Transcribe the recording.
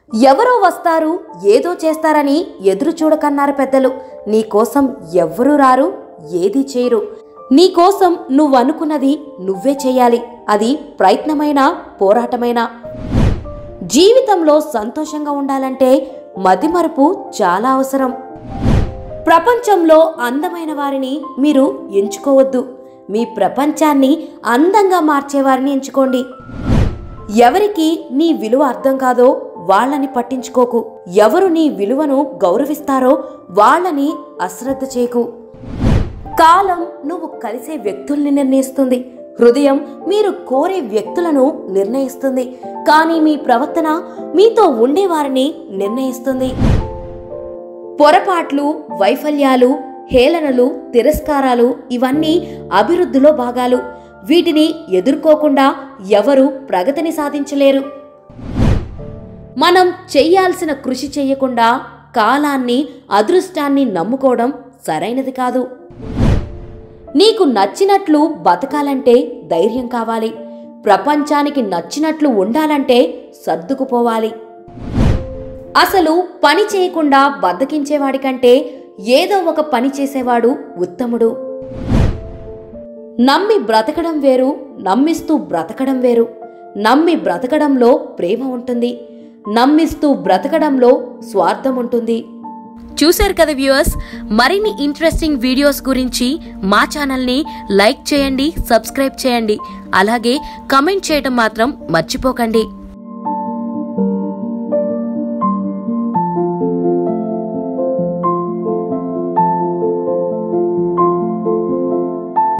ఎవరో వస్తారు ఏదో చేస్తారని ఎదురు చూడకన్నారు పెద్దలు నీకోసం ఎవ్వరూ రారు ఏదీ చేయరు నీకోసం నువ్వనుకున్నది నువ్వే చేయాలి అది ప్రయత్నమైనా పోరాటమైనా జీవితంలో సంతోషంగా ఉండాలంటే మతిమరుపు చాలా అవసరం ప్రపంచంలో అందమైన వారిని మీరు ఎంచుకోవద్దు మీ ప్రపంచాన్ని అందంగా మార్చేవారిని ఎంచుకోండి ఎవరికి నీ విలువ అర్థం కాదో వాళ్ళని పట్టించుకోకు ఎవరు నీ విలువను గౌరవిస్తారో వాళ్ళని అశ్రద్ధ చేయకు కాలం నువ్వు కలిసే వ్యక్తుల్ని నిర్ణయిస్తుంది హృదయం మీరు కోరే వ్యక్తులను నిర్ణయిస్తుంది కానీ మీ ప్రవర్తన మీతో ఉండేవారిని నిర్ణయిస్తుంది పొరపాట్లు వైఫల్యాలు హేళనలు తిరస్కారాలు ఇవన్నీ అభివృద్ధిలో భాగాలు వీటిని ఎదుర్కోకుండా ఎవరు ప్రగతిని సాధించలేరు మనం చెయ్యాల్సిన కృషి చెయ్యకుండా కాలాన్ని అదృష్టాన్ని నమ్ముకోవడం సరైనది కాదు నీకు నచ్చినట్లు బతకాలంటే ధైర్యం కావాలి ప్రపంచానికి నచ్చినట్లు ఉండాలంటే సర్దుకుపోవాలి అసలు పని చేయకుండా బద్దకించేవాడి కంటే ఏదో ఒక పని చేసేవాడు ఉత్తముడు నమ్మి బ్రతకడం వేరు నమ్మిస్తూ బ్రతకడం వేరు నమ్మి బ్రతకడంలో ప్రేమ ఉంటుంది నమ్మిస్తూ బ్రతకడంలో స్వార్థం ఉంటుంది చూశారు కదా వ్యూవర్స్ మరిన్ని ఇంట్రెస్టింగ్ వీడియోస్ గురించి మా ఛానల్ని లైక్ చేయండి సబ్స్క్రైబ్ చేయండి అలాగే కమెంట్ చేయడం మాత్రం మర్చిపోకండి